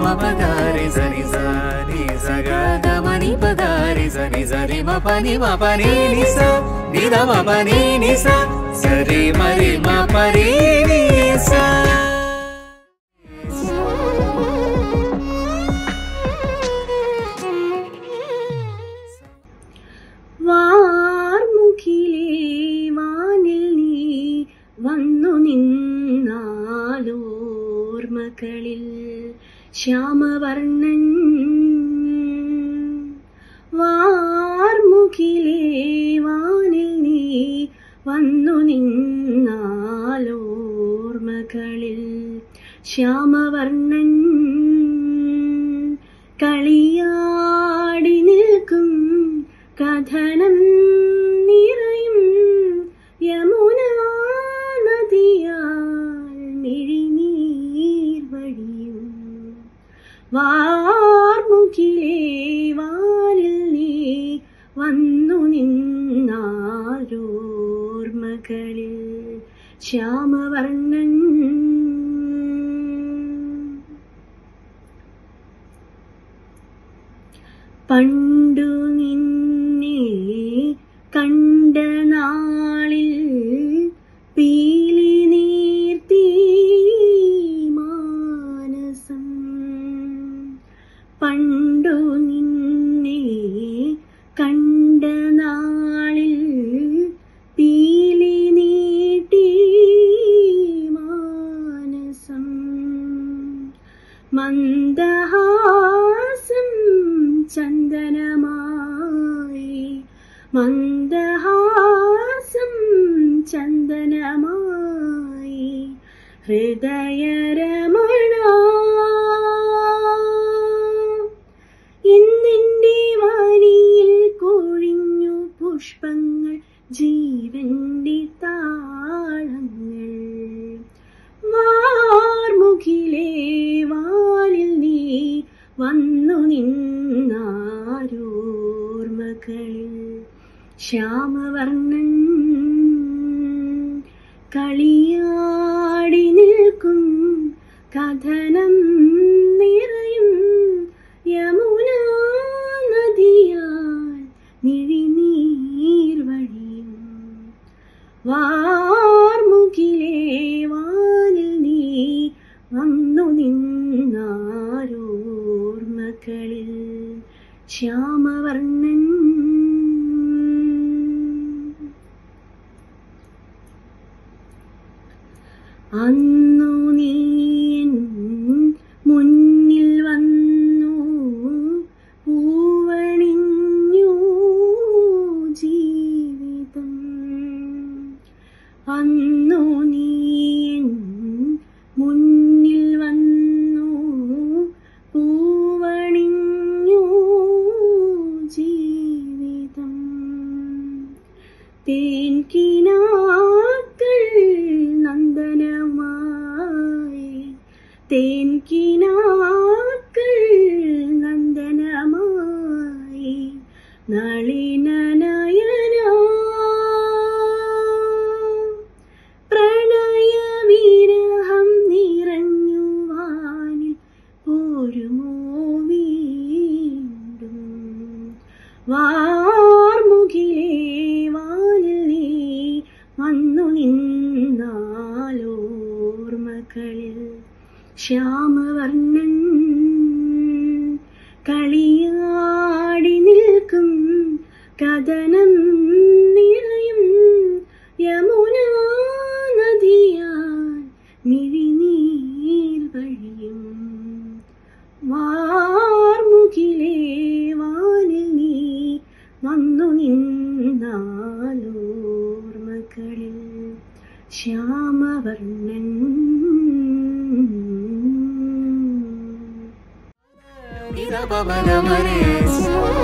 పగారి సరి సరి సగ గమని పగారి సరి సరి మ పని మ పని ని స ని ద మ పని ని స సరి మరి మ పరి ని స വാർമുഖിലേ വാനിൽ നീ വന്നു നിന്നാലോർമകളിൽ ശ്യാമവർണ്ണൻ വാർമുഖിലേ വാനിൽ നീ വന്നു നിന്നാലോർമകളിൽ ശ്യാമവർണ്ണൻ കളിയാടി നിൽക്കും കഥനം നിറയും യമുനാ നദിയാൽ മിഴിനീർ വഴിയും വാർമുകിലേ വാലിൽ നീ വന്നു നിന്നാരോർമകളിൽ ശ്യാമവർണ്ണൻ പണ്ടു നിന്നെ കണ്ട നാളിൽ പീലി നീർത്തി മാനസം പണ്ടു നിന്നെ കണ്ട നാളിൽ പീലി നീട്ടി മാനസം മന്ദഹാസം ചന്ദനമായി മന്ദഹാസം ചന്ദനമായി ഹൃദയരമണ ഇന്നിന്റെ വാനിയിൽ കൊഴിഞ്ഞു പുഷ്പങ്ങൾ ജീവന്റെ താളങ്ങൾ വാർമുഖിലേ വാലിൽ നീ വന്നു നിന്നാരോർമകളിൽ ശ്യാമവർണ്ണൻ കളിയാടി നിൽക്കും കഥനം നിറയും യമുനാ നദിയാൽ മിഴിനീർ വഴിയും വാർമുകിലേ വാനിൽ നീ വന്നു നിന്നാരോർമകളിൽ ശ്യാമവർണ്ണൻ അന്നു നീ എൻ മുന്നിൽ വന്നു പൂവണിഞ്ഞു ജീവിതം അന്നു നീ എൻ മുന്നിൽ വന്നു പൂവണിഞ്ഞു ജീവിതം തേൻകിനാക്കൾ നന്ദനമായി തേൻകിനാക്കൾ നന്ദനമായി നളിനനയന പ്രണയവിരഹം നിറഞ്ഞു വാനിൽ പോരുമോ വീണ്ടും വാർമുകിലേ വാനിൽ നീ വന്നു നിന്നാലോർമകളിൽ ശ്യാമവർണ്ണൻ കളിയാടി നിൽക്കും കഥനം നിറയും യമുനാ നദിയാൽ മിഴിനീർ വഴിയും വാർമുകിലേ വാനിൽ നീ വന്നു നിന്നാലോർമകളിൽ ശ്യാമവർണ്ണൻ ని ద ప ప గ మ రే స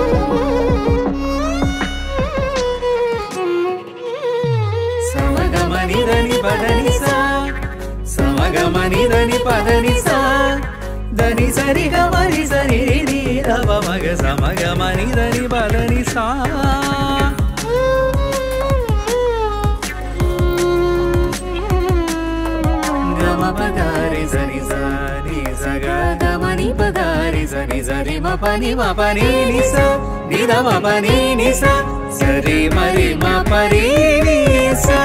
సమగమని దని పదని సా సమగమని దని పదని సా దని సరి గమరి సరి ని రవ మగ సమగమని దని పదని సా గమ పగారి సరి సరి సగ గమని పగ ni sa ri ma pa ni ma pa ni ni sa ni da ma pa ni ni sa sa ri ma ri ma pa ri ni sa